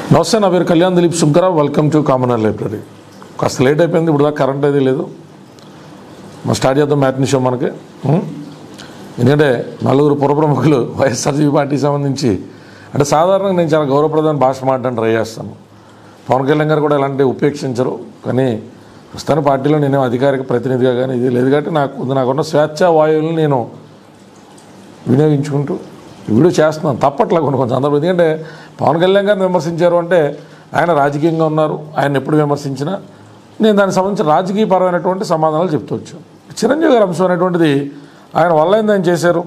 నమస్తే నా పేరు కళ్యాణ్ దిలీప్ శుంకర వెల్కమ్ టు కామనర్ లైబ్రరీ కాస్త లేట్ అయిపోయింది ఇప్పుడు దాకా కరెంట్ అయితే లేదు మనం స్టార్ట్ చేద్దాం మ్యాట్ని షో మనకి ఉం? ఎందుకంటే నలుగురు పుర ప్రముఖులు వైఎస్ఆర్సీపీ పార్టీకి సంబంధించి అంటే సాధారణంగా నేను చాలా గౌరవప్రదమైన భాష మాట్లాడడానికి ట్రై చేస్తాను పవన్ కళ్యాణ్ గారు కూడా ఇలాంటి ఉపేక్షించరు కానీ ప్రస్తుతానికి పార్టీలో నేనేం అధికారిక ప్రతినిధిగా కానీ ఇది లేదు కాబట్టి నాకు నాకున్న స్వేచ్ఛా వాయువులను నేను వినియోగించుకుంటూ వీడియో చేస్తున్నాను తప్పట్లే కొన్ని కొంచెం సందర్భం ఎందుకంటే పవన్ కళ్యాణ్ గారిని విమర్శించారు అంటే ఆయన రాజకీయంగా ఉన్నారు ఆయన ఎప్పుడు విమర్శించినా నేను దానికి సంబంధించిన రాజకీయపరమైనటువంటి సమాధానాలు చెప్తూ వచ్చాను చిరంజీవి గారి అంశం అనేటువంటిది ఆయన వల్ల ఏంది ఆయన చేశారు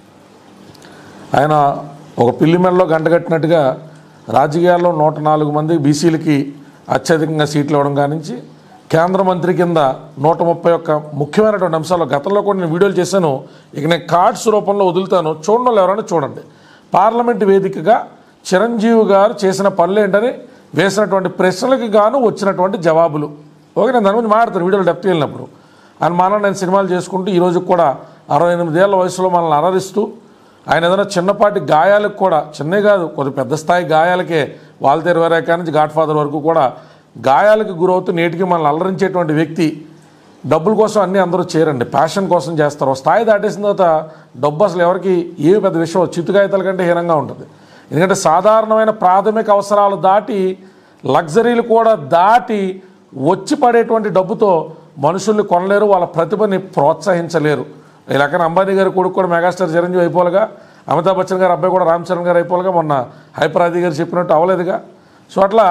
ఆయన ఒక పిల్లి మెడలో గంట కట్టినట్టుగా రాజకీయాల్లో నూట నాలుగు మంది బీసీలకి అత్యధికంగా సీట్లు ఇవ్వడం కానించి కేంద్ర మంత్రి కింద నూట ముప్పై ఒక్క ముఖ్యమైనటువంటి అంశాలు గతంలో కూడా నేను వీడియోలు చేశాను ఇక నేను కార్డ్స్ రూపంలో వదులుతాను చూడడం వాళ్ళు ఎవరైనా చూడండి పార్లమెంట్ వేదికగా చిరంజీవి గారు చేసిన పనులు ఏంటని వేసినటువంటి ప్రశ్నలకు గాను వచ్చినటువంటి జవాబులు ఓకే నేను దాని గురించి మాట్లాడతాను వీడియోలో డెప్త్ వెళ్ళినప్పుడు ఆయన మన నేను సినిమాలు చేసుకుంటూ ఈ రోజు కూడా అరవై ఎనిమిదేళ్ల వయసులో మనల్ని అలరిస్తూ ఆయన ఏదైనా చిన్నపాటి గాయాలకు కూడా చిన్నవి కాదు కొద్ది పెద్ద స్థాయి గాయాలకే వాల్తేరు వేరేకా నుంచి గాడ్ ఫాదర్ వరకు కూడా గాయాలకు గురవుతూ నేటికి మనల్ని అలరించేటువంటి వ్యక్తి డబ్బుల కోసం అన్నీ అందరూ చేయరండి ప్యాషన్ కోసం చేస్తారు ఒక స్థాయి దాటేసిన తర్వాత డబ్బు అసలు ఎవరికి ఏ పెద్ద విషయం చిత్తుకాయితాల కంటే హీనంగా ఉంటుంది ఎందుకంటే సాధారణమైన ప్రాథమిక అవసరాలు దాటి లగ్జరీలు కూడా దాటి వచ్చి పడేటువంటి డబ్బుతో మనుషుల్ని కొనలేరు వాళ్ళ ప్రతిభని ప్రోత్సహించలేరు ఈ లెక్కన అంబానీ గారి కొడుకు కూడా మెగాస్టార్ చిరంజీవి అయిపోలుగా అమితాబ్ బచ్చన్ గారు అబ్బాయి కూడా రామ్ చరణ్ గారు అయిపోలుగా మొన్న హైపరాది గారు చెప్పినట్టు అవ్వలేదుగా సో అట్లా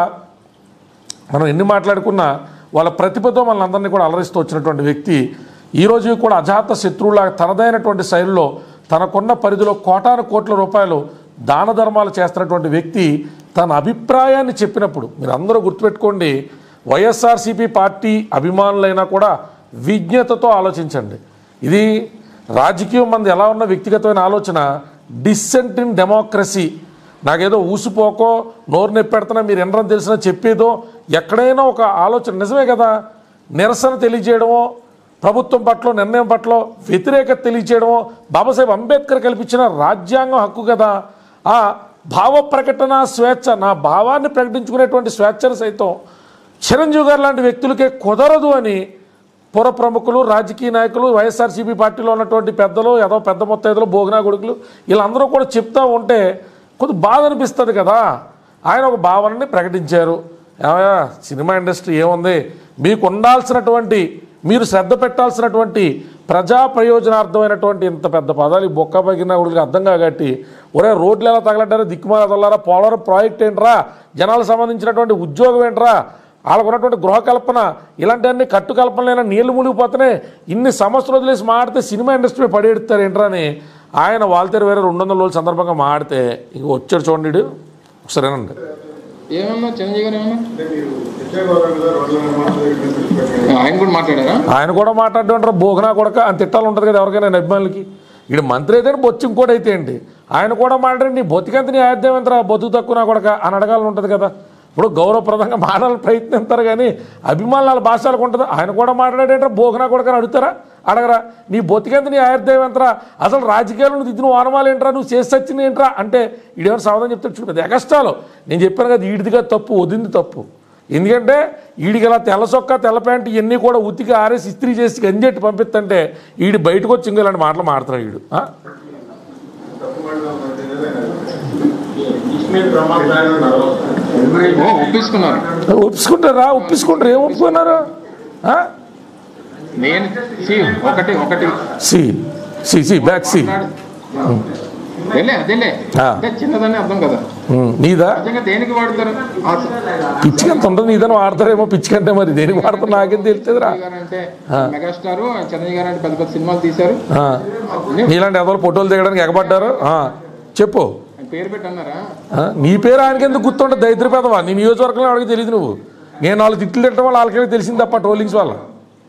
మనం ఎన్ని మాట్లాడుకున్నా వాళ్ళ ప్రతిభతో మన అందరినీ కూడా అలరిస్తూ వచ్చినటువంటి వ్యక్తి ఈ రోజు కూడా అజాత శత్రువులా తనదైనటువంటి శైలిలో తనకున్న పరిధిలో కోటాను కోట్ల రూపాయలు దాన ధర్మాలు చేస్తున్నటువంటి వ్యక్తి తన అభిప్రాయాన్ని చెప్పినప్పుడు మీరు అందరూ గుర్తుపెట్టుకోండి వైఎస్ఆర్సీపీ పార్టీ అభిమానులైనా కూడా విజ్ఞతతో ఆలోచించండి ఇది రాజకీయం మంది ఎలా ఉన్న వ్యక్తిగతమైన ఆలోచన డిసెంట్ ఇన్ డెమోక్రసీ నాకేదో ఊసిపోకో నోరు నొప్పెడుతున్నా మీరు ఎండ్రని తెలిసినా చెప్పేదో ఎక్కడైనా ఒక ఆలోచన నిజమే కదా నిరసన తెలియజేయడమో ప్రభుత్వం పట్ల నిర్ణయం పట్ల వ్యతిరేకత తెలియజేయడమో బాబాసాహెబ్ అంబేద్కర్ కల్పించిన రాజ్యాంగం హక్కు కదా ఆ భావ ప్రకటన స్వేచ్ఛ నా భావాన్ని ప్రకటించుకునేటువంటి స్వేచ్ఛను సైతం చిరంజీవి గారు లాంటి వ్యక్తులకే కుదరదు అని పుర ప్రముఖులు రాజకీయ నాయకులు వైఎస్ఆర్సీపీ పార్టీలో ఉన్నటువంటి పెద్దలు ఏదో పెద్ద మొత్తం భోగనా కొడుకులు వీళ్ళందరూ కూడా చెప్తా ఉంటే కొంచెం బాధ అనిపిస్తుంది కదా ఆయన ఒక భావనని ప్రకటించారు ఏమయ్యా సినిమా ఇండస్ట్రీ ఏముంది మీకు ఉండాల్సినటువంటి మీరు శ్రద్ధ పెట్టాల్సినటువంటి ప్రజా ప్రయోజనార్థమైనటువంటి ఇంత పెద్ద పదాలు ఈ బొక్క పగిన గుడికి అర్థం కాబట్టి ఒరే రోడ్లు ఎలా తగలడ్డారో దిక్కుమాల తగలారా పోలవరం ప్రాజెక్ట్ ఏంట్రా జనాలకు సంబంధించినటువంటి ఉద్యోగం ఏంట్రా వాళ్ళకు ఉన్నటువంటి గృహకల్పన ఇలాంటివన్నీ కట్టుకల్పనలైన నీళ్లు మునిగిపోతున్నాయి ఇన్ని సంవత్సరాలు వదిలేసి మాడితే సినిమా ఇండస్ట్రీ పడేడుతారు ఏంట్రా అని ఆయన వాళ్ళతో వేరే రెండు వందల రోజుల సందర్భంగా మాడితే ఇంక వచ్చాడు చూడండి ఈడు. ఒకసారి వినండి ఏమన్నా చిరంజీవి గారు ఏమన్నా అంటే మీరు చర్చగోదావరి మీద రోడ్ల నిర్మాణం ఆయన కూడా మాట్లాడారా ఆయన కూడా మాట్లాడుతుంటారు బోగనా కొడక అని తిట్టాలు ఉంటుంది కదా ఎవరికైనా ఆయన అభిమానులకి ఈడు మంత్రి అయితే బొచ్చు ఇంకోటి అయితే ఏంటి ఆయన కూడా మాట్లాడి నీ బొత్తికంత నీ ఆద్యమంతరా బొత్తు తక్కువ నా కొడక అని అడగాలని ఉంటుంది కదా ఇప్పుడు గౌరవప్రదంగా మాట్లాడాలని ప్రయత్నిస్తారు కానీ అభిమానులు వాళ్ళ భాషలకు ఉంటుంది ఆయన కూడా మాట్లాడేటరా బోగనా కొడక అని అడుగుతారా అడగరా నీ బొత్తికంత నీ ఆయుర్దేవంతరా అసలు రాజకీయాలు నువ్వు దిద్దిన ఓనమాలు ఏంట్రా నువ్వు చేసి వచ్చింది ఏంట్రా అంటే ఈడేమైనా సమాధానం చెప్తాడు చూడదు ఎగస్టాలు నేను చెప్పాను కదా ఈడిదిగా తప్పు వదింది తప్పు ఎందుకంటే ఈడికి ఇలా తెల్ల చొక్కా తెల్ల ప్యాంటు ఇవన్నీ కూడా ఉతికి ఆరేసి ఇస్త్రీ చేసి గంజెట్టి పంపిస్తుంటే ఈడు బయటకు వచ్చి ఇంకో ఇలాంటి మాటలు మాడుతున్నాడు ఈడు ఆ? తప్పు మాట్లాడుతున్నట్టు ఏదైనా ఇస్మాయిల్ బ్రహ్మాండాలు ఓ ఒప్పించుకున్నారు ఒప్పుకుంటారా ఒప్పించుకుంటారు ఏం ఒప్పుకున్నారు ఆ? నేను సి ఒకటి ఒకటి C C C back C అదేలే అదేలే ఆ. అంటే చిన్నదని అర్థం కదా ఉమ్, నీదా నిజంగా దేనికి వాడతారు ఆ పిచ్చికంత ఉంటుంది నీదని వాడతారేమో పిచ్చికంటే మరి దేనికి వాడతారు నాకేం తెలుస్తుందిరా చిరంజీవి గారు అంటే మెగాస్టార్ చిరంజీవి గారు అంటే పెద్ద పెద్ద సినిమాలు తీశారు ఆ. నీలాంటి ఎవరు ఫోటోలు దిగడానికి ఎగబడ్డారు ఆ, చెప్పు ఆయన పేరు పెట్టి అన్నారా ఆ, నీ పేరు ఆయనకి ఎందుకు గుర్తుంటే దరిద్ర పెదవా నీ నియోజకవర్గంలో ఎవరికి తెలియదు నువ్వు నేను నాలుగు తిట్లు తిట్టడం వల్ల వాళ్ళకి తెలిసింది తప్ప ట్రోలింగ్స్ వల్ల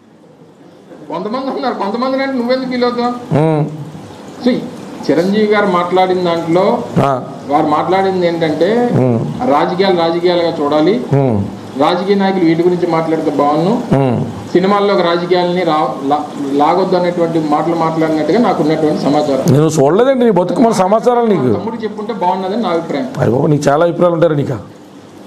కొంతమంది ఉన్నారు కొంతమంది అంటే నువ్వెందుకు ఫీల్ అవుతావు ఉమ్, See, చిరంజీవి గారు మాట్లాడిన దాంట్లో ఆ, వారు మాట్లాడింది ఏంటంటే ఉమ్, రాజకీయాలు రాజకీయాలుగా చూడాలి ఉమ్, రాజకీయ నాయకులు వీటి గురించి మాట్లాడితే బాగున్ను ఉమ్. సినిమాల్లో రాజకీయాలని రా లా- లాగొద్దు అనేటువంటి మాటలు మాట్లాడినట్టుగా నాకు ఉన్నటువంటి సమాచారం నేను చూడలేదండి నీ బతుకు మన సమాచారాలు నీకు తమ్ముడు చెప్పుంటే బాగున్నదని నా అభిప్రాయం అయ్యో నీకు చాలా అభిప్రాయాలు ఉంటారు నీకు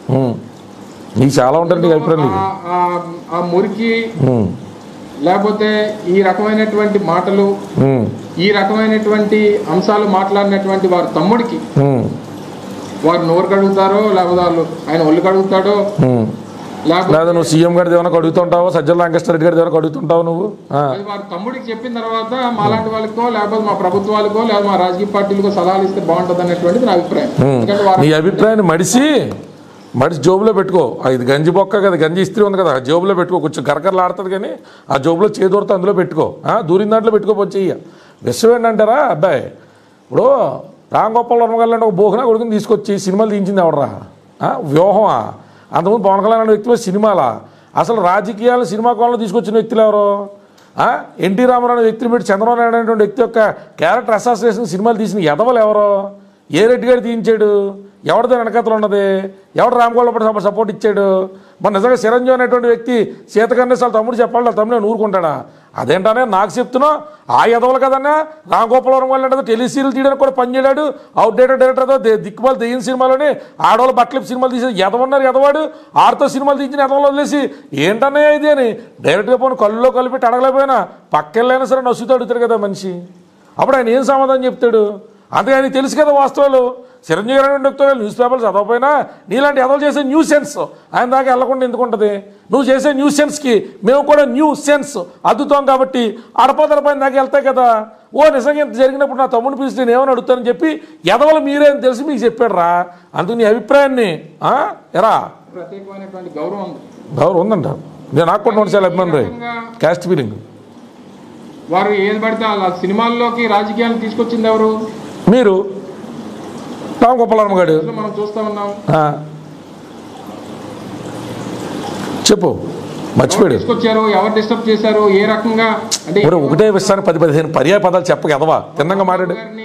ఉమ్. నీకు చాలా ఉంటుంది నీకు అభిప్రాయం నీకు ఆ- ఆ- ఆ మురికి ఉమ్. లేకపోతే ఈ రకమైనటువంటి మాటలు ఉమ్. ఈ రకమైనటువంటి అంశాలు మాట్లాడినటువంటి వారి తమ్ముడికి ఉమ్. వారు నోరు కడుగుతారో లేకపోతే వాళ్ళు ఆయన ఒళ్ళు కడుగుతాడో ఉమ్. లేకపోతే లేదా నువ్వు సీఎం గారి ఏమైనా అడుగుతుంటావు సజ్జల రామకృష్ణ రెడ్డి గారి ఏమైనా అడుగుతుంటావు నువ్వు ఆ. అది వారి తమ్ముడికి చెప్పిన తర్వాత మాలాంటి వాళ్ళకో లేకపోతే మా ప్రభుత్వాలకో లేదా మా రాజకీయ పార్టీలకో సలహాలు ఇస్తే బాగుంటుంది అనేటువంటిది నా అభిప్రాయం ఎందుకంటే వారు నీ అభిప్రాయాన్ని మడిసి మడిసి జోబులో పెట్టుకో ఆ ఇది గంజి బొక్క కదా గంజి ఇస్త్రీ ఉంది కదా ఆ జోబులో పెట్టుకో కొంచెం గరగరలు ఆడుతుంది కానీ ఆ జోబులో చేదూరితే అందులో పెట్టుకో ఆ, దూరిన దాంట్లో పెట్టుకోపోతే చెయ్య విషయం ఏంటంటారా అబ్బాయి ఇప్పుడు రామ్ గోపాల్ వర్మ గారు లాంటి ఒక బోహనా కొడుకుని తీసుకొచ్చి సినిమాలు తీయించింది ఎవడరా ఆ, వ్యూహమా అంతకుముందు పవన్ కళ్యాణ్ అనే వ్యక్తి మీద సినిమాలా అసలు రాజకీయాలు సినిమా కోణంలో తీసుకొచ్చిన వ్యక్తులు ఎవరు ఆ? ఎన్టీ రామారావు అనే వ్యక్తిని పెట్టి చంద్రబాబు నాయుడు అనేటువంటి వ్యక్తి యొక్క క్యారెక్టర్ అసాసినేషన్ సినిమాలు తీసిన ఎదవలు ఎవరు ఏ రెడ్డి గారు తీయించాడు ఎవరిదో వెనకతలు ఉన్నది ఎవడు రామగోళపడి సపోర్ట్ ఇచ్చాడు మరి నిజంగా చిరంజీవి అనేటువంటి వ్యక్తి సీతకన్నేసాలు తమ్ముడు చెప్పాలి వాళ్ళ తమ్ముడు నేను ఊరుకుంటాడా అదేంటనే నాకు చెప్తున్నావు ఆ ఎదవలు కదన్నా రామగోపాలవరం వాళ్ళు అంటే టెలిసీరియల్ తీయడానికి కూడా పనిచేయడాడు అవుట్డేటెడ్ డైరెక్టర్తో దిక్కుమాలు తెయ్యిన సినిమాలోనే ఆడవాళ్ళ బట్టలు సినిమాలు తీసేది ఎదవన్నారు ఎదవాడు ఆడితో సినిమాలు తీసిన ఎదవలు వదిలేసి ఏంటనే ఇది అని డైరెక్ట్గా పోను కళ్ళులో కలిపెట్టి అడగలేకపోయినా పక్కెళ్ళైనా సరే నసుతో అడుగుతాడు కదా మనిషి అప్పుడు ఆయన ఏం సమాధానం చెప్తాడు అంతే ఆయనకి తెలుసు కదా వాస్తవాలు చిరంజీవి గారు అనే వ్యక్తులు న్యూస్ పేపర్లు చదవకపోయినా నీలాంటి ఎదలు చేసే న్యూ సెన్స్ ఆయన దాకా వెళ్లకుండా ఎందుకు ఉంటుంది నువ్వు చేసే న్యూ సెన్స్కి మేము కూడా న్యూ సెన్స్ అద్దుతాం కాబట్టి అడపదడపైన దాకా వెళ్తాయి కదా ఓ నిజంగా ఇంత జరిగినప్పుడు నా తమ్ముడిని పిలిచి నేను ఏమని అడుగుతానని చెప్పి ఎదవలు మీరే అని తెలిసి మీకు చెప్పాడు రా అందుకు నీ అభిప్రాయాన్ని ఆ? ఎరా ప్రత్యేకమైనటువంటి గౌరవం ఉంది గౌరవం ఉందంట నేను నాకు కూడా చాలా అభిమానం రే క్యాస్ట్ ఫీలింగ్ వారు ఏది పడితే ఆ సినిమాల్లోకి రాజకీయాలు తీసుకొచ్చింది ఎవరు మీరు రామ్ గోపాలరామ గారు అసలు మనం చూస్తా ఉన్నాం ఆ. చెప్పు మర్చిపోయాడు తీసుకొచ్చారు ఎవరు డిస్టర్బ్ చేశారు ఏ రకంగా అంటే ఒరే ఒకటే విషయాన్ని పది పదిహేను పర్యాయ పదాలు చెప్పక ఎదవా తిన్నంగా మాట్లాడు గారిని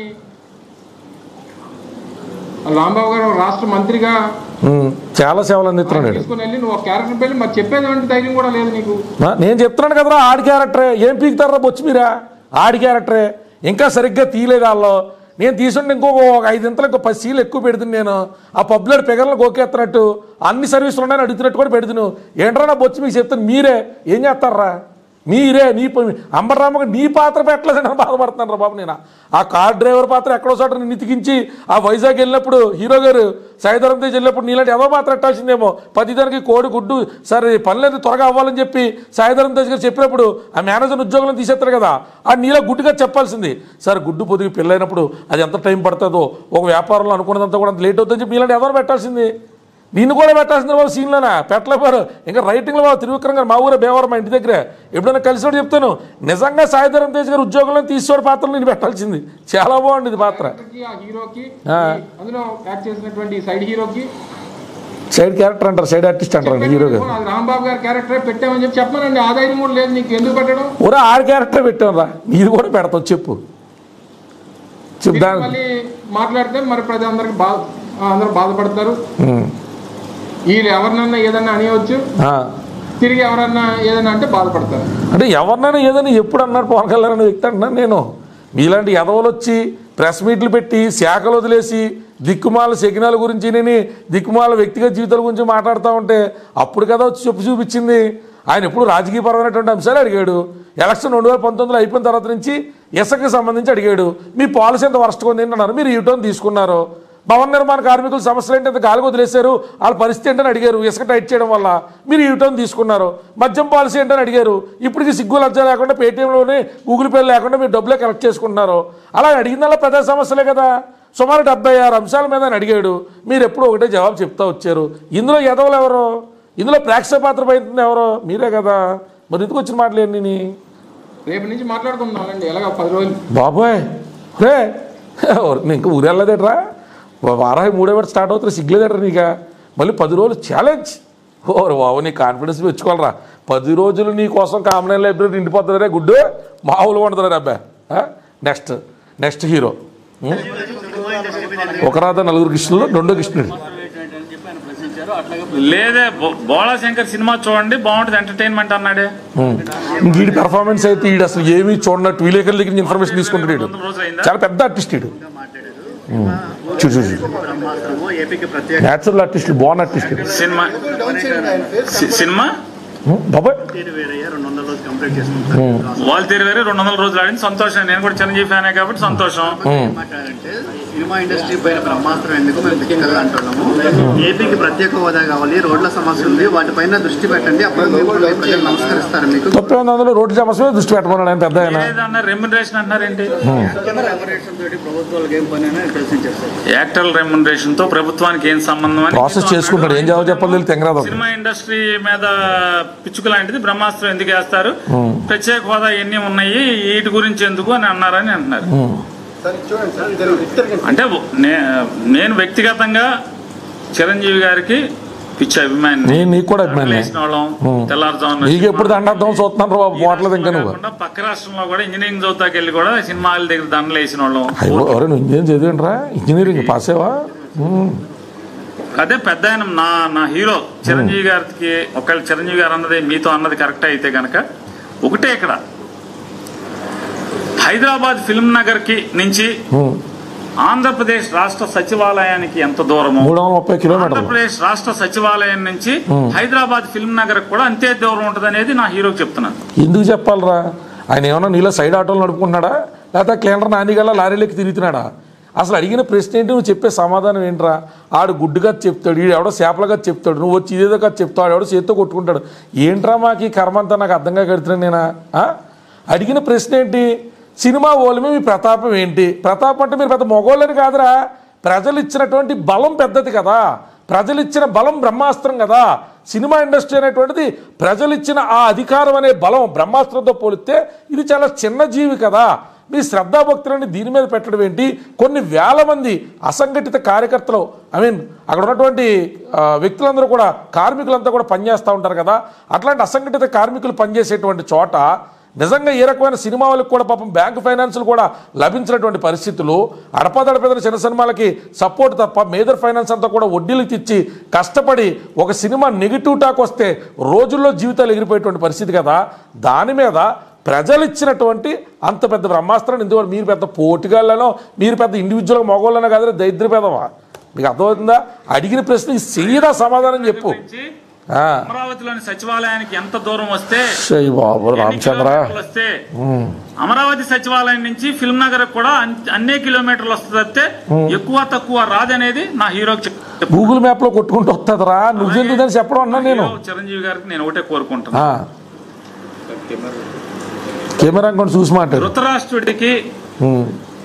రాంబాబు గారు రాష్ట్ర మంత్రిగా ఉమ్, చాలా సేవలు అందిస్తున్నాడు వీడు. తీసుకుని వెళ్ళి నువ్వు ఒక క్యారెక్టర్ పెళ్లి మరి చెప్పేటువంటి ధైర్యం కూడా లేదు నీకు ఆ, నేను చెప్తున్నాను కదరా ఆడి క్యారెక్టరే ఏం పీకుతారా బొచ్చు మీరా ఆడి క్యారెక్టరే ఇంకా సరిగ్గా తీయలేదు వాళ్ళు నేను తీసుంటే ఇంకొక ఒక ఐదు ఇంతలు ఇంకో పది సీలు ఎక్కువ పెడుతుంది నేను ఆ పబ్లో పెగలను గోకేస్తున్నట్టు అన్ని సర్వీసులు ఉన్నాయని అడుగుతున్నట్టు కూడా పెడుతును ఏంట్రా నా బొచ్చు మీకు చెప్తాను మీరే ఏం చేస్తారా మీరే నీ ప- అంబరరామకు నీ పాత్ర పెట్టలేదని బాధపడుతున్నాను రా బాబు నేను ఆ కార్ డ్రైవర్ పాత్ర ఎక్కడో చోట నిన్ను ఇతికించి ఆ వైజాగ్ వెళ్ళినప్పుడు హీరో గారు సాయిధరం తేజ్ వెళ్ళినప్పుడు నీలాంటి ఎవరో పాత్ర ఎట్టాల్సిందేమో పదిదానికి కోడి గుడ్డు సరే పనులేదు త్వరగా అవ్వాలని చెప్పి సాయిధరం తేజ్ గారు చెప్పినప్పుడు ఆ మేనేజర్ ఉద్యోగంలో తీసేస్తారు కదా ఆ నీలో గుడ్డుగా చెప్పాల్సింది సార్ గుడ్డు పొదిగి పెళ్ళైనప్పుడు అది ఎంత టైం పడుతుందో ఒక వ్యాపారంలో అనుకున్నదంతా కూడా అంత లేట్ అవుతుందని చెప్పి నీలాంటి ఎవరు పెట్టాల్సింది నిన్ను కూడా పెట్టాల్సిన వాళ్ళు సీన్లోనా పెట్టలేపారు ఇంకా రైటింగ్లో వాళ్ళు త్రివిక్రమ్ గారు మా ఊరే బేవరం మా ఇంటి దగ్గర ఎప్పుడైనా కలిసినప్పుడు చెప్తాను నిజంగా సాయిధరం తేజ్ గారు ఉద్యోగంలో తీసుకోవడం పాత్రలు నేను పెట్టాల్సింది చాలా బాగుండేది పాత్ర కి, ఆ హీరోకి ఆ. ఈ అందులో యాక్ట్ చేసినటువంటి సైడ్ హీరోకి సైడ్ క్యారెక్టర్ అంటారు సైడ్ ఆర్టిస్ట్ అంటారు హీరో గారు అది రాంబాబు గారి క్యారెక్టర్ పెట్టామని చెప్పి చెప్పమనండి ఆ ధైర్యం కూడా లేదు నీకు ఎందుకు పెట్టడం ఒరే ఆడ క్యారెక్టర్ పెట్టాం రా నీది కూడా పెడతావు చెప్పు చెప్పు దాని మళ్ళీ మాట్లాడితే మరి ప్రతి అందరికి బాధ ఆ, అందరూ బాధపడతారు ఉమ్. వీళ్ళు ఎవరినన్నా ఏదన్నా అనేయవచ్చు ఆ. తిరిగి ఎవరన్నా ఏదన్నా అంటే బాధపడతారు అంటే ఎవరినైనా ఏదైనా ఎప్పుడు అన్నాడు పవన్ కళ్యాణ్ అనే వ్యక్తి అంటున్నాను నేను మీలాంటి ఎదవలు వచ్చి ప్రెస్ మీట్లు పెట్టి శాఖలు వదిలేసి దిక్కుమాల శకినాల గురించి నేను దిక్కుమాల వ్యక్తిగత జీవితాల గురించి మాట్లాడుతూ ఉంటే అప్పుడు కదా వచ్చి చెప్పు చూపించింది ఆయన ఎప్పుడు రాజకీయపరమైనటువంటి అంశాలు అడిగాడు ఎలక్షన్ రెండు వేల పంతొమ్మిదిలో అయిపోయిన తర్వాత నుంచి ఇసుకకి సంబంధించి అడిగాడు మీ పాలసీ ఎంత వరస్ట్గా ఉంది ఏంటన్నారు మీరు యూటర్న్ తీసుకున్నారు భవన నిర్మాణ కార్మికుల సమస్యలు ఏంటి అంత గాలికి వదిలేశారు వాళ్ళ పరిస్థితి ఏంటని అడిగారు ఇసుక టైట్ చేయడం వల్ల మీరు యూటర్న్ తీసుకున్నారు మద్యం పాలసీ ఏంటని అడిగారు ఇప్పటికి సిగ్గు లజ్జ లేకుండా పేటీఎంలోనే గూగుల్ పే లేకుండా మీరు డబ్బులే కలెక్ట్ చేసుకుంటున్నారు అలా అడిగిందల్లా పెద్ద సమస్యలే కదా సుమారు డెబ్బై ఆరు అంశాల మీద ఆయన అడిగాడు మీరు ఎప్పుడు ఒకటే జవాబు చెప్తా వచ్చారు ఇందులో ఎదవలు ఎవరు ఇందులో ప్రేక్షక పాత్ర పోయింది ఎవరు మీరే కదా మరి ఎందుకు వచ్చిన మాటలు ఏంటి రేపు నుంచి మాట్లాడుకుందామండి ఎలాగ పది రోజులు బాబోయ్ రే ఇంకా ఊరెళ్ళదేట్రా వారాహి మూడో పెట్టి స్టార్ట్ అవుతుంది సిగ్గులేదట్రా నీక మళ్ళీ పది రోజులు ఛాలెంజ్ ఓరు బాబు నీ కాన్ఫిడెన్స్ పెంచుకోవాలరా పది రోజులు నీ కోసం కామన్ లైబ్రరీ నిండిపోతుందిరే గుడ్డు మామూలుగా ఉంటుంది అబ్బా నెక్స్ట్ నెక్స్ట్ హీరో ఒక రాత నలుగురు కృష్ణులు రెండో కృష్ణుడు లేదే బో- బోళా శంకర్ సినిమా చూడండి బాగుంటుంది ఎంటర్టైన్మెంట్ అన్నాడే వీడి పెర్ఫార్మెన్స్ అయితే వీడు అసలు ఏమీ చూడనట్టు విలేకరుల దగ్గర నుంచి ఇన్ఫర్మేషన్ తీసుకుంటాడు వీడు చాలా పెద్ద ఆర్టిస్ట్ వీడు చూడు చూడు చూడు బ్రహ్మాస్త్రము ఏపీకి ప్రత్యేక న్యాచురల్ ఆర్టిస్టులు బాగున్న ఆర్టిస్టులు సినిమా సి- సినిమా బాబాయ్ తీరు వేరయ్యా రెండు వందల రోజు కంప్లీట్ చేసుకుంటారు వాళ్ళు తీరు వేరే రెండు వందల రోజులు ఆడింది సంతోషం నేను కూడా చిరంజీవి ఫ్యానే కాబట్టి సంతోషం ఏమంటారంటే సినిమా ఇండస్ట్రీ పైన బ్రహ్మాస్త్రం ఎందుకు మేము ముఖ్యంగా అంటున్నాము ఏపీకి ప్రత్యేక హోదా కావాలి రోడ్ల సమస్య ఉంది వాటిపైన దృష్టి పెట్టండి అప్పుడు మేము కూడా ప్రజలు నమస్కరిస్తారు మీకు తప్పే ఉంది అందులో రోడ్డు సమస్య దృష్టి పెట్టుకున్నాడు ఆయన పెద్ద ఆయన ఏదన్నా రెమ్యునరేషన్ అంటున్నారేంటి రెమ్యునరేషన్ తోటి ప్రభుత్వాలకు ఏం పని అని ప్రశ్నించారు సార్ యాక్టర్ రెమ్యునరేషన్ తో ప్రభుత్వానికి ఏం సంబంధం అని ప్రాసెస్ చేసుకుంటాడు ఏం జవాబు చెప్పాలి తెలియదు తెంగరాదు ఒకడు. సినిమా ఇండస్ట్రీ మీద పిచ్చుకు లాంటిది బ్రహ్మాస్త్రం ఎందుకు వేస్తారు ప్రత్యేక హోదా ఎన్ని ఉన్నాయి వీటి గురించి ఎందుకు అని అన్నారని అంటున్నారు అంటే నే- నేను వ్యక్తిగతంగా చిరంజీవి గారికి పిచ్చి అభిమాని నేను నీకు కూడా అభిమాని. వేసిన వాళ్ళం తెల్లారుజామున నీకు ఎప్పుడు దండద్దాం చూస్తున్నాను రా బాబు పోవట్లేదు ఇంకా నువ్వు కాకుండా పక్క రాష్ట్రంలో కూడా ఇంజనీరింగ్ చదువుతాకి వెళ్ళి కూడా సినిమా హాల్ దగ్గర దండలు వేసిన వాళ్ళం అయ్యో ఎవరే నువ్వు ఇంజనీరింగ్ చదివిండ్రా ఇంజనీరింగ్ పాస్ అయ్యావా ఉమ్. అదే పెద్ద ఆయన నా నా హీరో చిరంజీవి గారికి ఒకవేళ చిరంజీవి గారు అన్నది మీతో అన్నది కరెక్ట్ అయితే కనుక ఒకటే ఇక్కడ హైదరాబాద్ ఫిల్మ్ నగర్ కి నుంచి ఉమ్. ఆంధ్రప్రదేశ్ రాష్ట్ర సచివాలయానికి ఎంత దూరమో మూడు వందల ముప్పై కిలోమీటర్లు ఆంధ్రప్రదేశ్ రాష్ట్ర సచివాలయం నుంచి హైదరాబాద్ ఫిల్మ్ నగర్ కూడా అంతే దూరం ఉంటది అనేది నా హీరోకి చెప్తున్నాను ఎందుకు చెప్పాలరా ఆయన ఏమన్నా నీలో సైడ్ ఆటోలు నడుపుకుంటున్నాడా లేకపోతే క్లీనర్ నానిగల లారీలకి తిరుగుతున్నాడా అసలు అడిగిన ప్రశ్న ఏంటి నువ్వు చెప్పే సమాధానం ఏంట్రా ఆడు గుడ్డుగా చెప్తాడు ఈడు ఎవడో చేపలుగా చెప్తాడు నువ్వు వచ్చి ఇదేదో కాదు చెప్తాడు ఎవడో చేత్తో కొట్టుకుంటాడు ఏంట్రా మాకు ఈ కర్మ అంతా నాకు అర్థంగా కడుతున్నాను నేనా ఆ? అడిగిన ప్రశ్న ఏంటి సినిమా ఓలమే మీ ప్రతాపం ఏంటి ప్రతాపం అంటే మీరు పెద్ద మగోళ్ళని కాదురా ప్రజలు ఇచ్చినటువంటి బలం పెద్దది కదా ప్రజలు ఇచ్చిన బలం బ్రహ్మాస్త్రం కదా సినిమా ఇండస్ట్రీ అనేటువంటిది ప్రజలు ఇచ్చిన ఆ అధికారం అనే బలం బ్రహ్మాస్త్రంతో పోలిస్తే ఇది చాలా చిన్న జీవి కదా మీ శ్రద్ధాభక్తులని దీని మీద పెట్టడం ఏంటి కొన్ని వేల మంది అసంఘటిత కార్యకర్తలు ఐ మీన్ అక్కడ ఉన్నటువంటి ఆ, వ్యక్తులందరూ కూడా కార్మికులంతా కూడా పనిచేస్తూ ఉంటారు కదా అట్లాంటి అసంఘటిత కార్మికులు పనిచేసేటువంటి చోట నిజంగా ఏ రకమైన సినిమా వాళ్ళకి కూడా పాపం బ్యాంక్ ఫైనాన్సులు కూడా లభించినటువంటి పరిస్థితులు అడపదడపేదల చిన్న సినిమాలకి సపోర్ట్ తప్ప మేజర్ ఫైనాన్స్ అంతా కూడా వడ్డీలకు ఇచ్చి కష్టపడి ఒక సినిమా నెగిటివ్ టాక్ వస్తే రోజుల్లో జీవితాలు ఎగిరిపోయేటువంటి పరిస్థితి కదా దాని మీద ప్రజలు ఇచ్చినటువంటి అంత పెద్ద బ్రహ్మాస్త్రాన్ని ఎందుకంటే మీరు పెద్ద పోటుగాళ్ళనో మీరు పెద్ద ఇండివిజువల్ మగవాళ్ళనో కాదు దరిద్ర పేదవా మీకు అర్థమవుతుందా అడిగిన ప్రశ్న సీదా సమాధానం చెప్పు నుంచి ఆ, అమరావతిలోని సచివాలయానికి ఎంత దూరం వస్తే శ్రీ బాబు ఎన్ని రామచంద్ర కిలోమీటర్లు వస్తే అమరావతి సచివాలయం నుంచి ఫిల్మ్ నగర్ కూడా అన్- అన్నే కిలోమీటర్లు వస్తుంది తప్పితే ఎక్కువ తక్కువ రాదనేది నా హీరోకి చెప్ చెప్- గూగుల్ మ్యాప్ లో కొట్టుకుంటూ వస్తుందిరా నువ్వెందుకు దాన్ని చెప్పడం అన్నా నేను హీరో చిరంజీవి గారికి నేను ఒకటే కోరుకుంటున్నాను ఆ. కెమెరా కొన్ని చూసి మాట్లాడు ధృతరాష్ట్రుడికి ఉమ్.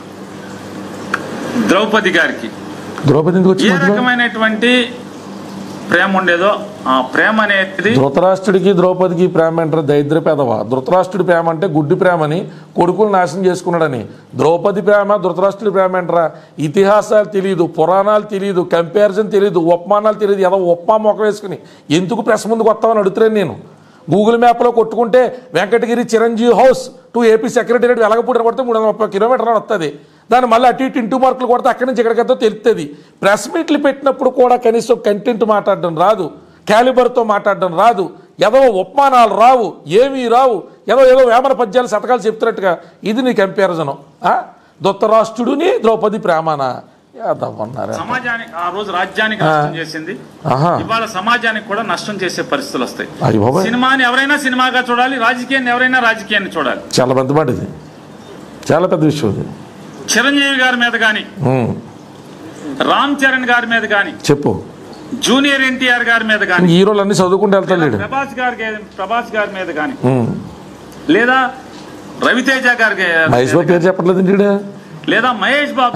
ద్రౌపది గారికి ద్రౌపది ఎందుకు వచ్చి ఏ మధ్యలో? రకమైనటువంటి ప్రేమ ఉండేదో ఆ ప్రేమ అనేది ధృతరాష్ట్రుడికి ద్రౌపదికి ప్రేమ అంటారు దరిద్ర పెదవా ధృతరాష్ట్రుడి ప్రేమ అంటే గుడ్డి ప్రేమని కొడుకులు నాశనం చేసుకున్నాడని ద్రౌపది ప్రేమ ధృతరాష్ట్రుడి ప్రేమ అంటారా ఇతిహాసాలు తెలియదు పురాణాలు తెలియదు కంపారిజన్ తెలియదు ఉపమానాలు తెలియదు ఏదో ఉప్మా మొక్క వేసుకుని ఎందుకు ప్రెస్ ముందుకు వస్తామని అడుగుతున్నాను నేను గూగుల్ మ్యాప్లో కొట్టుకుంటే Venkatagiri Chiranjeevi house to AP secretariat Velagapudi కొడితే మూడు వందల ముప్పై కిలోమీటర్లు వస్తుంది దాన్ని మళ్ళీ అటు ఇటు ఇంటూ మార్కులు కొడితే అక్కడి నుంచి ఎక్కడికైతే తెలుస్తుంది ప్రెస్ మీట్లు పెట్టినప్పుడు కూడా కనీసం కంటెంట్ మాట్లాడడం రాదు క్యాలిబర్తో మాట్లాడడం రాదు ఏదో ఉపమానాలు రావు ఏమీ రావు ఏదో ఏదో వేమన పద్యాలు శతకాలు చెప్తున్నట్టుగా ఇది నీ కంపారిజను ధృతరాష్ట్రుడిని ద్రౌపది ప్రేమానా యాదవన్నారా సమాజానికి ఆ రోజు రాజ్యానికి నష్టం చేసింది ఆహా ఇవాళ సమాజానికి కూడా నష్టం చేసే పరిస్థితులు వస్తాయి అయ్య బాబాయ్ సినిమాని ఎవరైనా సినిమాగా చూడాలి రాజకీయాన్ని ఎవరైనా రాజకీయాన్ని చూడాలి చాలా పెద్ద మాట ఇది చాలా పెద్ద విషయం ఇది చిరంజీవి గారి మీద కానీ ఉమ్, రామ్ చరణ్ గారి మీద కానీ చెప్పు జూనియర్ ఎన్టీఆర్ గారి మీద కానీ హీరోలు అన్ని చదువుకుంటూ వెళ్తాడు ప్రభాస్ గారి ప్రభాస్ గారి మీద కానీ ఉమ్. లేదా రవితేజ గారి మహేష్ బాబు పేరు చెప్పట్లేదు ఇంటి లేదా మహేష్ బాబు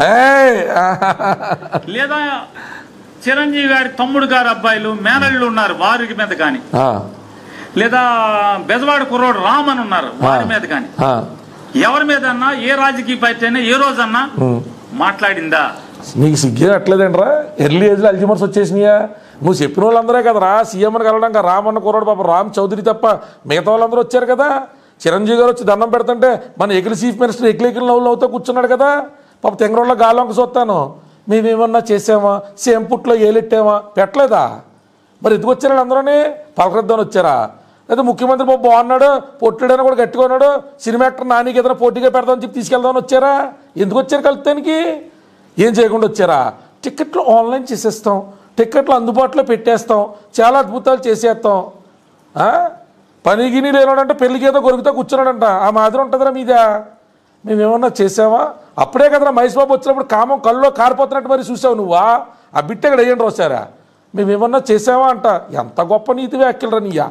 లేదా చిరంజీవి గారి తమ్ముడు గారి అబ్బాయిలు మేనళ్ళు ఉన్నారు వారి మీద కానీ లేదా బెజవాడ కుర్రోడు రామ్ అని ఉన్నారు వారి మీద కానీ ఎవరి మీద అన్నా ఏ రాజకీయ పార్టీ అయినా ఏ రోజన్నా మాట్లాడిందా నీకు సిగ్గే అట్లేదంట్రా ఎర్లీ ఏజ్లో అల్జిమర్స్ వచ్చేసినాయా నువ్వు చెప్పిన వాళ్ళందరే కదరా సీఎంని కలవడానికి రామన్న కుర్రాడు పాప రామ్ చౌదరి తప్ప మిగతా వాళ్ళందరూ వచ్చారు కదా చిరంజీవి గారు వచ్చి దండం పెడుతుంటే మన ఎగిలి చీఫ్ మినిస్టర్ ఎగిలి ఎగిలి నవ్వులు నవ్వుతూ కూర్చున్నాడు కదా పాప తెంగరోళ్ళ గాలంక చూస్తాను మేమేమన్నా చేసామా సేమ్ పుట్లో ఏలెట్టామా పెట్టలేదా మరి ఎందుకు వచ్చారు వాళ్ళందరూనే పలకరిద్దామని వచ్చారా లేదా ముఖ్యమంత్రి బాబు బాగున్నాడు పొట్టుడైనా కూడా గట్టిగా ఉన్నాడు సినిమా యాక్టర్ నానికి ఏదైనా పోటీగా పెడదామని చెప్పి తీసుకెళ్దామని వచ్చారా ఎందుకు వచ్చారు కలుతానికి ఏం చేయకుండా వచ్చారా టికెట్లు ఆన్లైన్ చేసేస్తాం టికెట్లు అందుబాటులో పెట్టేస్తాం చాలా అద్భుతాలు చేసేస్తాం ఆ? పని గిని లేనాడంటే పెళ్లికి ఏదో కొరుకుతా కూర్చున్నాడంట ఆ మాదిరి ఉంటుందిరా మీదా మేమేమన్నా చేసావా అప్పుడే కదరా మహేష్ బాబు వచ్చినప్పుడు కామం కళ్ళలో కారిపోతున్నట్టు మరి చూసావు నువ్వా ఆ బిట్ట ఇక్కడ వేయండి రాశారా మేమేమన్నా చేసావా అంట ఎంత గొప్ప నీతి వ్యాఖ్యలరా నీయా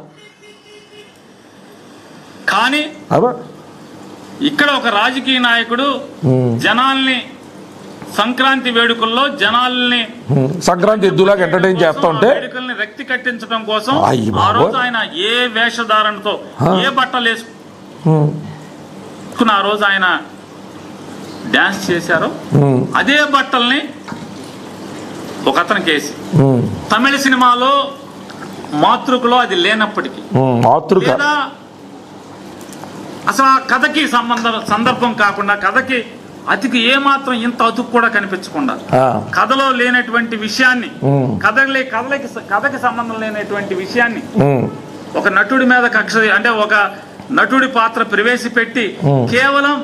కానీ అబ్బా ఇక్కడ ఒక రాజకీయ నాయకుడు జనాల్ని సంక్రాంతి వేడుకల్లో జనాల్ని హ్మ్. సంక్రాంతి ఎద్దులాగా ఎంటర్టైన్ చేస్తా ఉంటే వేడుకల్ని రక్తి కట్టించడం కోసం అయ్య ఆ రోజు బాబోయ్. ఆయన ఏ వేషధారణతో ఏ బట్టలు హ్మ్. వేసుకుని ఆ రోజు ఆయన డాన్స్ చేశారో హ్మ్. అదే బట్టల్ని ఒక అతనికి వేసి హ్మ్. తమిళ సినిమాలో మాతృకలో అది లేనప్పటికీ హ్మ్. మాతృక లేదా అసలు ఆ కథకి సంబంధం సందర్భం కాకుండా కథకి అతికి ఏమాత్రం ఇంత అతుకు కూడా కనిపించకుండా ఆ. కథలో లేనటువంటి విషయాన్ని ఉమ్. కథలే కథలకి కథకి సంబంధం లేనటువంటి విషయాన్ని హ్మ్. ఒక నటుడి మీద కక్ష అంటే ఒక నటుడి పాత్ర ప్రవేశపెట్టి కేవలం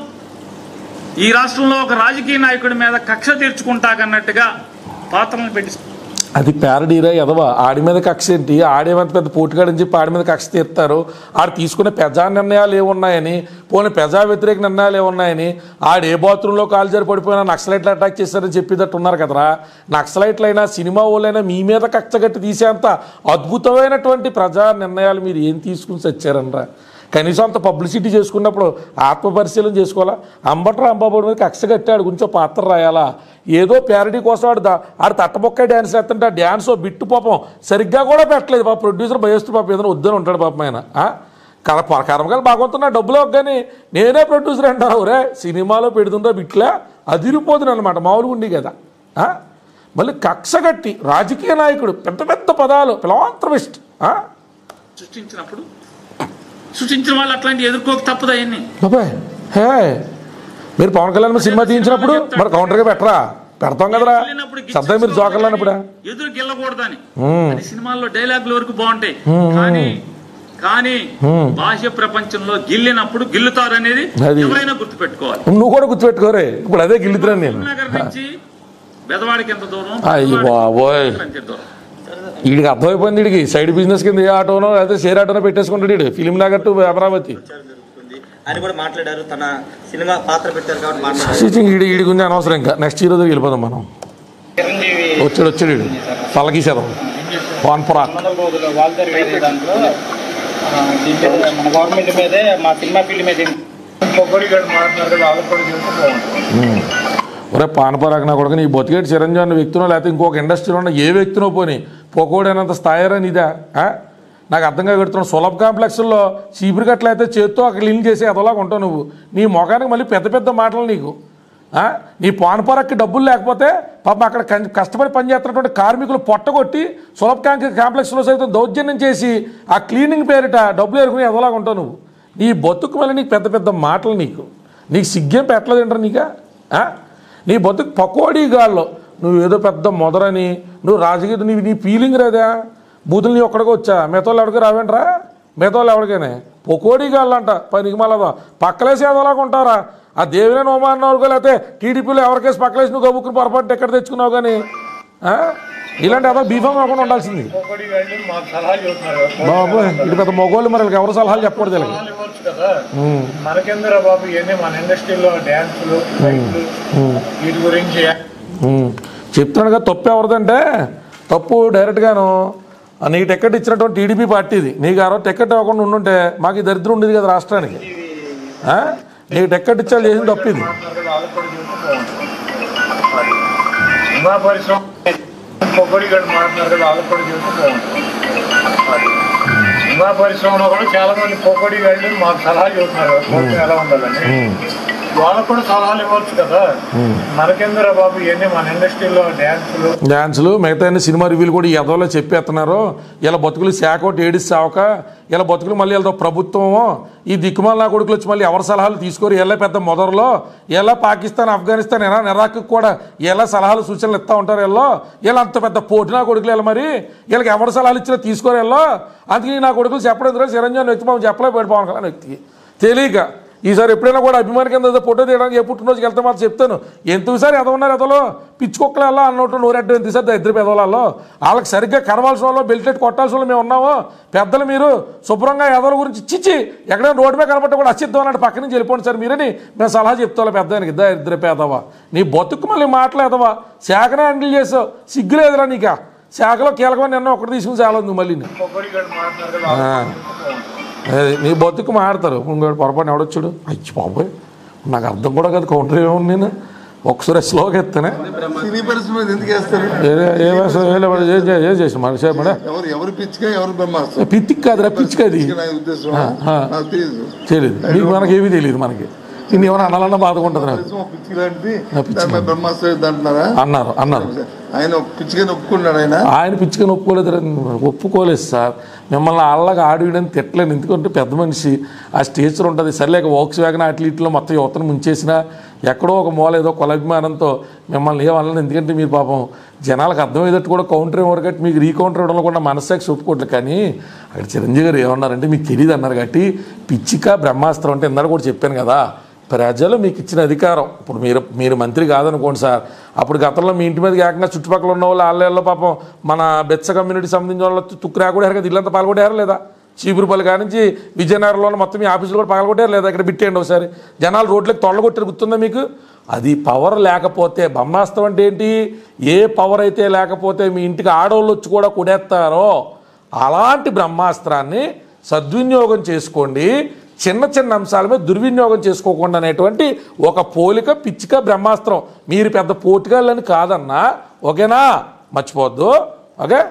ఈ రాష్ట్రంలో ఒక రాజకీయ నాయకుడి మీద కక్ష తీర్చుకుంటాకన్నట్టుగా పాత్రలను పెట్టి అది ప్యారడీరా ఎదవా ఆడి మీద కక్ష ఏంటి ఆడేమంత పెద్ద పోటుగాడని చెప్పి ఆడి మీద కక్ష తీస్తారు ఆడు తీసుకునే ప్రజా నిర్ణయాలు ఏమున్నాయని పోనీ ప్రజా వ్యతిరేక నిర్ణయాలు ఏమున్నాయని ఆడు ఏ బాత్రూంలో కాలు జారి పడిపోయినా నక్సలైట్లు అటాక్ చేశారని చెప్పేటట్టు ఉన్నారు కదరా నక్సలైట్లైనా సినిమా వాళ్ళైనా మీ మీద కక్ష కట్టి తీసేంత అద్భుతమైనటువంటి ప్రజా నిర్ణయాలు మీరు ఏం తీసుకుని వచ్చారనరా కనీసం అంత పబ్లిసిటీ చేసుకున్నప్పుడు ఆత్మ పరిశీలన చేసుకోవాలా అంబట్రా అంబాబుడి మీద కక్ష కట్టాడు కొంచెం పాత్ర రాయాలా ఏదో ప్యారడీ కోసం ఆడు దా- ఆడు తట్టబొక్క డ్యాన్స్ చేస్తుంటే ఆ డ్యాన్స్ ఓ బిట్టు పాపం సరిగ్గా కూడా పెట్టలేదు పాప ప్రొడ్యూసర్ భయస్తూ పాపం ఏదైనా వద్దని ఉంటాడు పాపం ఆయన ఆ? కర కర్మకాలు బాగుంటున్నా డబ్బులు కానీ నేనే ప్రొడ్యూసర్ అంటారు రే సినిమాలో పెడుతుంటా బిట్లా అదిరిపోతుంది అనమాట మామూలుగా ఉండి కదా ఆ? మళ్ళీ కక్ష కట్టి రాజకీయ నాయకుడు పెద్ద పెద్ద పదాలు పిలవాంత్రమిస్ట్ సృష్టించినప్పుడు సృష్టించిన వాళ్ళు అట్లాంటి ఎదుర్కోక తప్పదు అవన్నీ బాబాయ్ హే మీరు పవన్ కళ్యాణ్ మీద సినిమా తీయించినప్పుడు మరి కౌంటర్గా పెట్టరా పెడతాం కదరా వెళ్ళినప్పుడు సరదా మీరు జోకర్లు అన్నప్పుడా ఎదురు గెల్లకూడదని అది సినిమాల్లో డైలాగుల వరకు బాగుంటాయి కానీ కానీ బాహ్య ప్రపంచంలో గిల్లినప్పుడు గిల్లుతారు అనేది అది. ఎవరైనా గుర్తుపెట్టుకోవాలి నువ్వు కూడా గుర్తుపెట్టుకోరే ఇప్పుడు అదే గిల్లుతున్నాను నేను నగర్ నుంచి బెదవాడికి ఎంత దూరం అయ్య బాబోయ్. బెదవాడికి ఎంత దూరం వీడికి అర్థమైపోయింది వీడికి సైడ్ బిజినెస్ కింద ఏ ఆటోనో లేకపోతే షేర్ ఆటోనో పెట్టేసుకుంటాడు వీడు ఫిలిం నగర్ టు అమరావతి ప్రచారం జరుగుతుంది ఆయన కూడా మాట్లాడారు తన సినిమా పాత్ర పెట్టారు కాబట్టి మాట్లాడారు స్టిచింగ్ ఈడి ఈడి గురించి అనవసరం ఇంకా నెక్స్ట్ హీరో దగ్గరికి వెళ్ళిపోదాం మనం వచ్చాడు వచ్చాడు వీడు పలకీసేదాం వాన్ పొరాక్ వందల రోజులు వాల్తేరు వేరే దాంట్లో ఆ, దీని మీద మన గవర్నమెంట్ మీదే మా సినిమా ఫీల్డ్ మీద కొబ్బరి గడ్డ మాట్లాడుతున్నారు కదా వాళ్ళకి కూడా చేస్తే బాగుంటుంది ఒరే పానపరాక నా కొడుకు నీ బతికేటి చిరంజీవి అన్న వ్యక్తినో లేకపోతే ఇంకొక ఇండస్ట్రీలో ఉన్న ఏ వ్యక్తినో పోని పొకోడైనంత స్థాయిరా నీదా ఆ? నాకు అర్థంగా పెడుతున్నావు సులభ కాంప్లెక్స్లో చీపురు కట్లయితే చేత్తో అక్కడ క్లీన్ చేసి అదోలాగా ఉంటావు నువ్వు నీ ముఖానికి మళ్ళీ పెద్ద పెద్ద మాటలు నీకు ఆ? నీ పానపరక్కి డబ్బులు లేకపోతే పాపం అక్కడ కం- కష్టపడి పనిచేస్తున్నటువంటి కార్మికులు పొట్టగొట్టి సులభ కాంక్ కాంప్లెక్స్లో సైతం దౌర్జన్యం చేసి ఆ క్లీనింగ్ పేరిట డబ్బులు ఎరుకుని అదోలాగా ఉంటావు నువ్వు నీ బతుకు మళ్ళీ నీకు పెద్ద పెద్ద మాటలు నీకు నీకు సిగ్గేం పెట్టలేదు ఏంట్రా నీకా ఆ? నీ బతుకు పకోడీ గాల్లో నువ్వు ఏదో పెద్ద మొదరని నువ్వు రాజకీయ నీ నీ ఫీలింగ్ రాదా బూతులు నీ ఒక్కడికి వచ్చా మిగతా వాళ్ళు ఎవరికి రావేంట్రా మిగతా వాళ్ళు ఎవరికైనా పకోడీ గాళ్ళంట పనికి మళ్ళదా పక్కలేసి ఏదోలాగా ఉంటారా ఆ దేవినే నోమాన్నావు లేకపోతే టీడీపీలో ఎవరికేసి పక్కలేసి నువ్వు గబుక్కుని పొరపాటు ఎక్కడ తెచ్చుకున్నావు కానీ ఆ? ఇలాంటి ఏదో బీఫామ్ కాకుండా ఉండాల్సింది కొబ్బరి గడ్డ మాకు సలహాలు చెబుతున్నారు బాబు ఇది పెద్ద మొగోళ్ళు మరి వీళ్ళకి ఎవరు సలహాలు చెప్పకూడదు వీళ్ళకి సలహాలు ఇవ్వచ్చు కదా మనకెందరా బాబు ఇవన్నీ మన ఇండస్ట్రీలో డ్యాన్సులు ఫైట్లు వీటి గురించి ఉమ్. చెప్తున్నాడుగా తప్పు ఎవరిదంటే తప్పు డైరెక్ట్గాను ఆ నీకు టికెట్ ఇచ్చినటువంటి టీడీపీ పార్టీది నీకు ఆ రోజు టికెట్ ఇవ్వకుండా ఉండుంటే మాకు ఈ దరిద్రం ఉండేది కదా రాష్ట్రానికి ఆ? నీకు టికెట్ ఇచ్చాడు చేసిన తప్పు ఇది మాట్లాడుతున్నారు కదా వాళ్ళకి కూడా చేస్తే బాగుంటుంది సినిమా పరిశ్రమ కొబ్బరి గడ్డ మాట్లాడుతున్నారు కదా వాళ్ళకి కూడా చేస్తే బాగుంటుంది సినిమా పరిశ్రమలో కూడా చాలా మంది కొబ్బరి గడ్డ మాకు సలహాలు చెబుతున్నారు కోర్టు ఎలా ఉండాలని వాళ్ళకు కూడా సలహాలు ఇవ్వచ్చు కదా మనకెందరా బాబు ఇవన్నీ మన ఇండస్ట్రీలో డ్యాన్సులు డ్యాన్సులు మిగతా అన్ని సినిమా రివ్యూలు కూడా ఎదవలో చెప్పేస్తున్నారు ఇలా బతుకులు శాఖ ఒకటి ఏడిసి సావక ఇలా బతుకులు మళ్ళీ వెళ్తాం ప్రభుత్వము ఈ దిక్కుమాల నా కొడుకులు వచ్చి మళ్ళీ ఎవరి సలహాలు తీసుకోరు ఎలా పెద్ద మొదట్లో ఎలా పాకిస్తాన్ ఆఫ్ఘనిస్తాన్ ఇరాన్ ఇరాక్ కూడా ఎలా సలహాలు సూచనలు ఇస్తూ ఉంటారు వీళ్ళు వీళ్ళు అంత పెద్ద పోటీ నా కొడుకులు వెళ్ళ మరి వీళ్ళకి ఎవరు సలహాలు ఇచ్చినా తీసుకోరు వీళ్ళు అందుకని నా కొడుకులు చెప్పడం ఎందుకు చిరంజీవి వ్యక్తి పాపం చెప్పలేకపోయాడు పవన్ కళ్యాణ్ వ్యక్తికి తెలియక ఈసారి ఎప్పుడైనా కూడా అభిమాని కింద ఏదో ఫోటో తీయడానికి ఏ పుట్టినరోజుకి వెళ్తే మాత్రం చెప్తాను ఎందుకుసారి ఎదవన్నారు ఎదలో పిచ్చి కుక్కలు వెళ్ళా అన్నట్టు నూరెట్టు ఎందుకుసారి దరిద్ర పెదవులలో వాళ్ళకి సరిగ్గా కరవాల్సిన వాళ్ళు బెల్టెట్ కొట్టాల్సిన వాళ్ళు మేము ఉన్నాము పెద్దలు మీరు శుభ్రంగా ఎదల గురించి చిచ్చి ఎక్కడైనా రోడ్డు మీద కనబట్ట కూడా అసిద్ధం అన్నట్టు పక్క నుంచి వెళ్ళిపోండి సార్ మీరని మేము సలహా చెప్తాం పెద్దానికి దరిద్ర పేదవా నీ బతుకు మళ్ళీ మాట్లాడవా శాఖనే హ్యాండిల్ చేసావు సిగ్గులేదురా నీకా శాఖలో కీలకమైన నిన్న ఒకటి తీసుకుని చాలా ఉంది మళ్ళీ పొగడిగాడు మాట్లాడినారు కదా వాళ్ళ అది నీ బతుకు మాడతారు ఇంకోటి పొరపాటు ఎవడొచ్చాడు అచ్చి బాబోయ్ నాకు అర్థం కూడా కదా కౌంటర్ ఏమన్నా నేను ఒకసారి స్లోగా ఎత్తానే సినీ పరిశ్రమ మీద ఎందుకు వేస్తారు ఏ- ఏ వేస- ఏ లేవాడు, ఏ చే- ఏ చేసిన మనిషి మేడం ఎవరు ఎవరు పిచ్చిగా ఎవరు బ్రహ్మాస్త్రం పిత్తికి కాదురా పిచ్చికి అది పిచ్చిగా నా ఉద్దేశం ఆ. నాకు తెలియదు తెలియదు మీకు మనకి ఏమీ తెలియదు మనకి ఇన్ని ఏమైనా అనాలన్నా బాధగా ఉంటుంది నాకు పరిశ్రమ పిచ్చి లాంటిది నా పిచ్చి దాని మీద బ్రహ్మాస్త్రం వేద్దాం అంటున్నారా అన్నారు అన్నారు ఆయన పిచ్చిగా ఒప్పుకున్నాడు ఆయన ఆయన పిచ్చిగా ఒప్పుకోలేదు ఒప్పుకోలేదు సార్ మిమ్మల్ని అల్లగా ఆడియడని తిట్టలేను ఎందుకంటే పెద్ద మనిషి ఆ స్టేచర్ ఉంటుంది సర్లేక వోక్స్ వ్యాగన్ అట్లా ఇట్లో మొత్తం యువతను ముంచేసినా ఎక్కడో ఒక మూల ఏదో కులాభిమానంతో మిమ్మల్ని ఏమన్నా ఎందుకంటే మీరు పాపం జనాలకు అర్థమయ్యేటట్టు కూడా కౌంటర్ ఇవ్వరు కాబట్టి మీకు రీకౌంటర్ ఇవ్వడంలో కూడా మనస్సాక్షి ఒప్పుకోవట్లేదు కానీ అక్కడ చిరంజీవి గారు ఏమన్నారంటే మీకు తెలియదు అన్నారు కాబట్టి పిచ్చిక బ్రహ్మాస్త్రం అంటే ఇందాక కూడా చెప్పాను కదా ప్రజలు మీకు ఇచ్చిన అధికారం ఇప్పుడు మీరు మీరు మంత్రి కాదనుకోండి సార్ అప్పుడు గతంలో మీ ఇంటి మీదకి ఏకంగా చుట్టుపక్కల ఉన్న వాళ్ళు ఆళ్ళల్లో పాపం మన బెచ్చ కమ్యూనిటీ సంబంధించిన వాళ్ళు తుక్కు రాకూడారు కదా ఇల్లంతా పాల్గొట్టారు లేదా చీపురుపల్లి కానించి విజయనగరంలో మొత్తం మీ ఆఫీసులు కూడా పగలగొట్టారు లేదా ఇక్కడ బిట్టేయండి ఒకసారి జనాలు రోడ్లకు తొలగొట్టారు గుర్తుందా మీకు అది పవర్ లేకపోతే బ్రహ్మాస్త్రం అంటే ఏంటి ఏ పవర్ అయితే లేకపోతే మీ ఇంటికి ఆడవాళ్ళు వచ్చి కూడా కొడేస్తారో అలాంటి బ్రహ్మాస్త్రాన్ని సద్వినియోగం చేసుకోండి చిన్న చిన్న అంశాల మీద దుర్వినియోగం చేసుకోకుండా అనేటువంటి ఒక పోలిక పిచ్చిక బ్రహ్మాస్త్రం మీరు పెద్ద పోటుగాళ్ళని కాదన్నా ఓకేనా మర్చిపోవద్దు ఓకే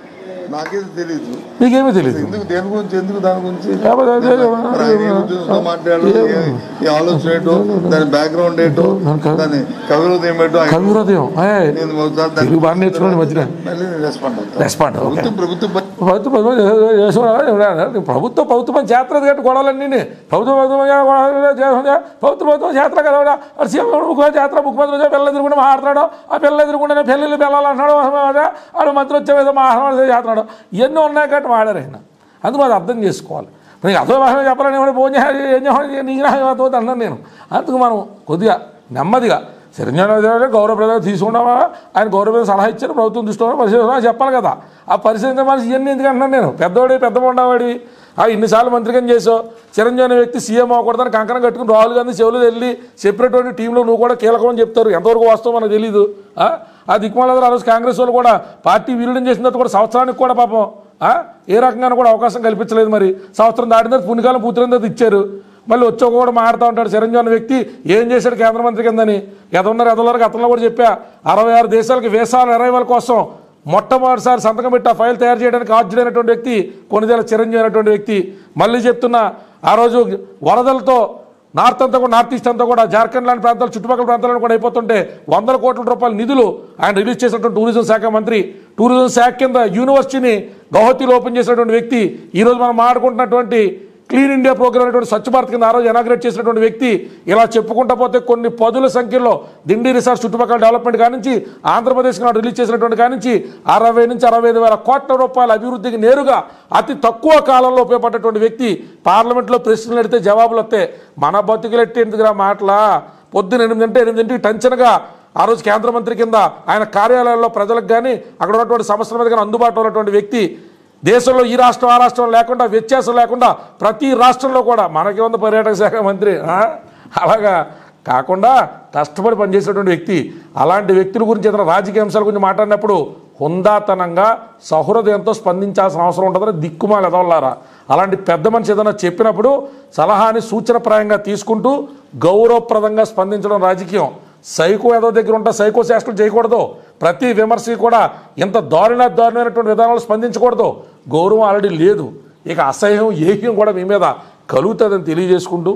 నాకేది తెలియదు మీకేమీ తెలియదు ఎందుకు దేని గురించి ఎందుకు దాని గురించి లేకపోతే అదే మరి ఆయన ఏ ఉద్దేశంతో మాట్లాడాడు ఏ- ఈ ఆలోచన ఏంటో దాని బ్యాక్గ్రౌండ్ ఏంటో దాని కవిరోధం ఏంటో ఆయన- కవిహృదయం ఏయ్, నేను ఒకసారి దాన్ని- తెలుగు బాగా నేర్చుకోండి మధ్యన మళ్ళీ నేను రెస్పాండ్ అవుతాను రెస్పాండ్ ఓకే ప్రభుత్వం ప్రభుత్వం పని- ప్రభుత్వ ప్రభుత్వం చేస్తున్నారు. ప్రభుత్వ ప్రభుత్వం చేతలు కట్టి గొడవలన్నీ ప్రభుత్వ ప్రభుత్వం చేస్తుంది ప్రభుత్వ ప్రభుత్వం చేతలు కదా వాడు సీఎం ముఖ్యమంత్రి చేతలు ముఖ్యమంత్రి పిల్లలు ఎదురుకుండా మాట్లాడు ఆ పిల్లలు ఎదురుకుండా పెళ్ళిళ్ళు పిల్లలు అంటున్నాడు వాడు మంత్రి వచ్చే మీద మాట్లాడు చేస్తున్నాడు ఇవన్నీ ఉన్నాయి కాబట్టి వాడారు ఆయన అందుకు అది అర్థం చేసుకోవాలి నీకు అర్థం భాష చెప్పాలని ఏమైనా ఫోన్ చేయాలి ఏం చేయాలి నీకు నాకు అన్నాను నేను అందుకు మనం కొద్దిగా నెమ్మదిగా చిరంజీవి గౌరవప్రదం తీసుకున్నావా ఆయన గౌరవప్రదం సలహా ఇచ్చారు ప్రభుత్వం దృష్టిలో పరిశీలన చెప్పాలి కదా ఆ పరిశీలన మనిషి ఇవన్నీ ఎందుకు అంటున్నాను నేను పెద్దవాడి పెద్ద ఉండవాడి ఆ ఇన్నిసార్లు మంత్రికం చేసావు చిరంజీవి అనే వ్యక్తి సీఎం అవ్వకూడదని కంకణం కట్టుకుని రాహుల్ గాంధీ చెవులు వెళ్ళి సెపరేట్ టీంలో నువ్వు కూడా కీలకం అని చెప్తారు ఎంతవరకు వాస్తవం మనకు తెలియదు ఆ? ఆ దిక్కుమాల ఆ రోజు కాంగ్రెస్ వాళ్ళు కూడా పార్టీ విలీనం చేసిన తర్వాత కూడా సంవత్సరానికి కూడా పాపం ఆ? ఏ రకంగానూ కూడా అవకాశం కల్పించలేదు మరి సంవత్సరం దాటిన తర్వాత పుణ్యకాలం పూర్తిన తర్వాత ఇచ్చారు మళ్ళీ వచ్చాక కూడా మాట్లాడుతూ ఉంటాడు చిరంజీవి అనే వ్యక్తి ఏం చేశాడు కేంద్ర మంత్రి కిందని ఎదన్నారు ఎదలరు గతంలో కూడా చెప్పా అరవై ఆరు దేశాలకి వేసాల అరైవల్ కోసం మొట్టమొదటిసారి సంతకం పెట్టి ఆ ఫైల్ తయారు చేయడానికి ఆర్జుడైనటువంటి వ్యక్తి కొనిదేల చిరంజీవి అయినటువంటి వ్యక్తి మళ్ళీ చెప్తున్నా ఆ రోజు వరదలతో నార్త్ అంతా కూడా నార్త్ ఈస్ట్ అంతా కూడా జార్ఖండ్ లాంటి ప్రాంతాలు చుట్టుపక్కల ప్రాంతాలను కూడా అయిపోతుంటే వందల కోట్ల రూపాయల నిధులు ఆయన రిలీజ్ చేసినటువంటి టూరిజం శాఖ మంత్రి టూరిజం శాఖ కింద యూనివర్సిటీని గౌహతిలో ఓపెన్ చేసినటువంటి వ్యక్తి ఈరోజు మనం మాట్లాడుకుంటున్నటువంటి క్లీన్ ఇండియా ప్రోగ్రామ్ అనేటువంటి స్వచ్ఛ భారత్ కింద ఆ రోజు ఇనాగ్రేట్ చేసినటువంటి వ్యక్తి ఇలా చెప్పుకుంటా పోతే కొన్ని పదుల సంఖ్యలో దిండి రిసార్ట్ చుట్టుపక్కల డెవలప్మెంట్ కానించి ఆంధ్రప్రదేశ్ నాడు రిలీజ్ చేసినటువంటి కానించి అరవై నుంచి అరవై ఐదు వేల కోట్ల రూపాయల అభివృద్ధికి నేరుగా అతి తక్కువ కాలంలో ఉపయోగపడేటువంటి వ్యక్తి పార్లమెంట్లో ప్రశ్నలు అడిగితే జవాబులు వస్తే మన బతుకులెట్టి ఎందుకురా మాటలా పొద్దున ఎనిమిది అంటే ఎనిమిదింటికి టెన్షన్గా ఆ రోజు కేంద్ర మంత్రి కింద ఆయన కార్యాలయాల్లో ప్రజలకు కానీ అక్కడ ఉన్నటువంటి సమస్యల మీద కానీ అందుబాటులో ఉన్నటువంటి వ్యక్తి దేశంలో ఈ రాష్ట్రం ఆ రాష్ట్రం లేకుండా వ్యత్యాసం లేకుండా ప్రతి రాష్ట్రంలో కూడా మనకి ఉంది పర్యాటక శాఖ మంత్రి ఆ? అలాగా కాకుండా కష్టపడి పనిచేసేటువంటి వ్యక్తి అలాంటి వ్యక్తుల గురించి ఏదైనా రాజకీయ అంశాల గురించి మాట్లాడినప్పుడు హుందాతనంగా సహృదయంతో స్పందించాల్సిన అవసరం ఉంటుందని దిక్కుమాల ఎదవల్లారా అలాంటి పెద్ద మనిషి ఏదైనా చెప్పినప్పుడు సలహాని సూచనప్రాయంగా తీసుకుంటూ గౌరవప్రదంగా స్పందించడం రాజకీయం సైకో ఏదో దగ్గర ఉంటే సైకో చేష్టలు చేయకూడదు ప్రతి విమర్శకి కూడా ఇంత దారుణ దారుణమైనటువంటి విధానాలు స్పందించకూడదు గౌరవం ఆల్రెడీ లేదు ఇక అసహ్యం ఏహ్యం కూడా మీ మీద కలుగుతుందని తెలియజేసుకుంటూ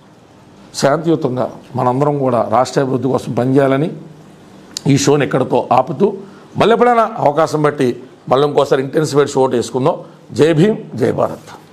శాంతియుతంగా మనందరం కూడా రాష్ట్ర అభివృద్ధి కోసం పనిచేయాలని ఈ షోని ఎక్కడితో ఆపుతూ మళ్ళీ ఎప్పుడైనా అవకాశం బట్టి మళ్ళీ ఇంకోసారి ఇంటెన్సిఫైడ్ షో వేసుకుందాం జై భీమ్ జై భారత్